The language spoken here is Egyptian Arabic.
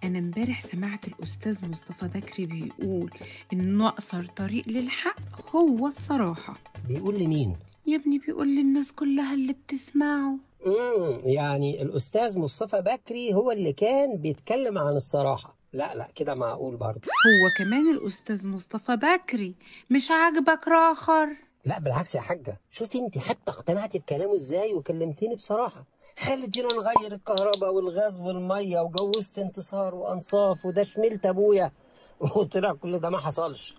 أنا امبارح سمعت الأستاذ مصطفى بكري بيقول إن أقصر طريق للحق هو الصراحة بيقول لمين يا ابني بيقول للناس كلها اللي بتسمعه امم يعني الاستاذ مصطفى بكري هو اللي كان بيتكلم عن الصراحه لا لا كده معقول برضه هو كمان الأستاذ مصطفى بكري مش عاجبك راخر لا بالعكس يا حاجه شوفي انت حتى اقتنعتي بكلامه ازاي وكلمتيني بصراحه خليتينا نغير الكهرباء والغاز والميه وجوزت انتصار وانصاف وده شملت ابويا وطلع كل ده ما حصلش